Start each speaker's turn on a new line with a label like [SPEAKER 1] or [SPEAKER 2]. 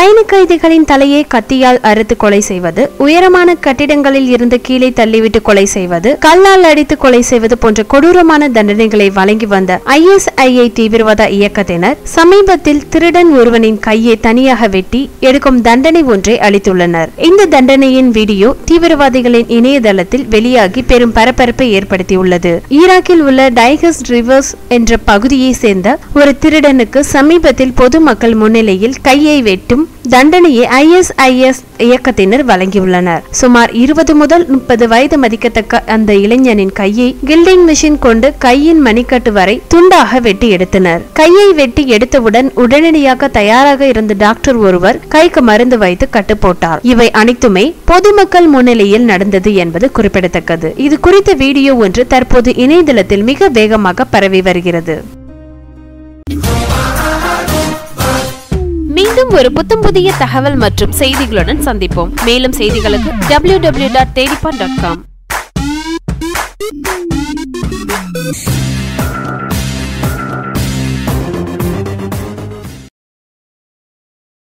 [SPEAKER 1] பயண கைதிகளின் தலையை கத்தியால் அறுத்து கொலை செய்வது உயரமான கட்டிடங்களில் இருந்து கீழே தள்ளிவிட்டு கொலை செய்வது கல்லால் அடித்து கொலை செய்வது போன்ற கொடூரமான தண்டனைகளை வழங்கி வந்த ஐஎஸ்ஐஐ தீவிரவாத இயக்கத்தினர் சமீபத்தில் திருடன் ஒருவனின் கையை தனியாக வெட்டி எடுக்கும் தண்டனை ஒன்றை அளித்துள்ளனர் இந்த தண்டனையின் வீடியோ தீவிரவாதிகளின் இணையதளத்தில் வெளியாகி பெரும் பரபரப்பை ஏற்படுத்தியுள்ளது ஈராக்கில் உள்ள டைகஸ் ரிவர்ஸ் என்ற பகுதியை சேர்ந்த ஒரு திருடனுக்கு சமீபத்தில் பொதுமக்கள் முன்னிலையில் கையை வெட்டும் தண்டனையை ஐஎஸ்ஐஎஸ் இயக்கத்தினர் வழங்கியுள்ளனர் சுமார் இருபது முதல் முப்பது வயது மதிக்கத்தக்க அந்த இளைஞனின் கையை கில்டிங் மிஷின் கொண்டு கையின் மணிக்கட்டு வரை துண்டாக வெட்டி எடுத்தனர் கையை வெட்டி எடுத்தவுடன் உடனடியாக தயாராக இருந்த டாக்டர் ஒருவர் கைக்கு மருந்து வைத்து கட்டு போட்டார் இவை அனைத்துமே பொதுமக்கள் முன்னிலையில் நடந்தது என்பது குறிப்பிடத்தக்கது இது குறித்த வீடியோ ஒன்று தற்போது இணையதளத்தில் மிக வேகமாக பரவி வருகிறது மீண்டும் ஒரு புத்தம் புதிய தகவல் மற்றும் செய்திகளுடன் சந்திப்போம் மேலும் செய்திகளுக்கு டபிள்யூ டபிள்யூ டாட் தேடிப்பான் டாட் காம்